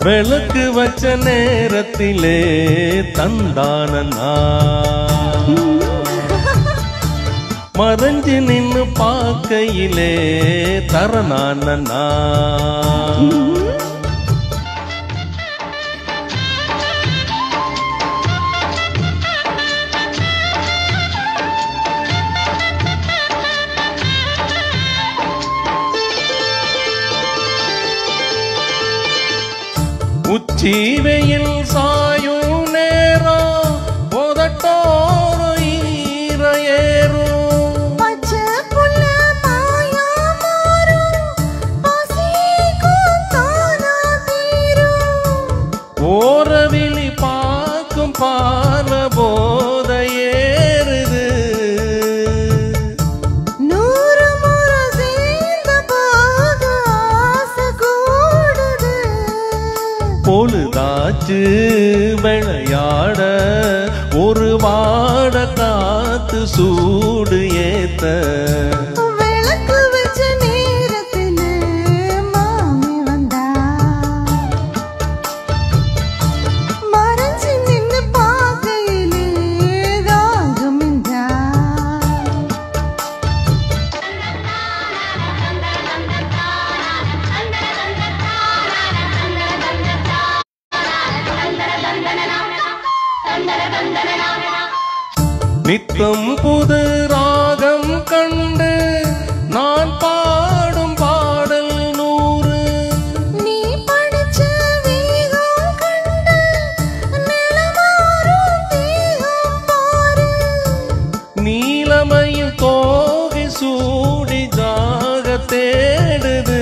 விளக்கு வச்ச நேரத்திலே தந்தான நான். மறைஞ்சு நின்னு பார்க்கையிலே தரணான நான். உச்சி வெயில் சாயும் நேரம் உதட்டோர ஈர ஏறும் பச்சை புல்ல மாயா மாறும் பசிக்கும் தானா தீரும் ஓரவிழி பார்க்கும் பால போத ஏறுது நூறு முறை சேர்ந்த போது ஆசை கூடுது பொழுதாச்சு விளையாட ஒரு வாட காத்து சூடு ஏத்த விளக்கு வச்ச நேரத்துல மாமி வந்தா மறைஞ்சு நின்னு பார்க்கையிலே தாகம் இந்தா நித்தம் புது ராகம் கண்டு நான் பாடும் பாடல் நூறு நீ படிச்ச வேகம் கண்டு நிலமாறும் தேகம் பாரு நீலமையில் தோகை சூடி ஜாக தேடுது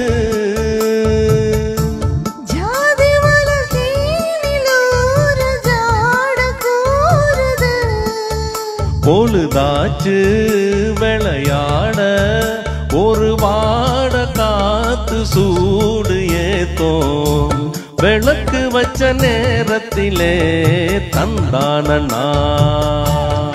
ஜாதி மலர் தேனிலூறு ஜாட கூறுது பொழுதாச்சு விளையாட ஒரு வாட காத்து சூடு ஏத்தோம் விளக்கு வச்ச நேரத்திலே தந்தான நான்.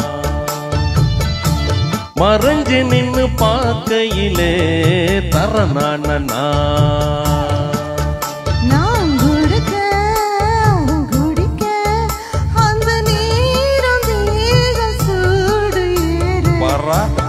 மறைஞ்சு நின்னு பார்க்கையிலே தரணான நான். நான் கொடுக்க அவன் குடிக்க அந்த நேரம் தேகம் சூடு ஏறு வர்றா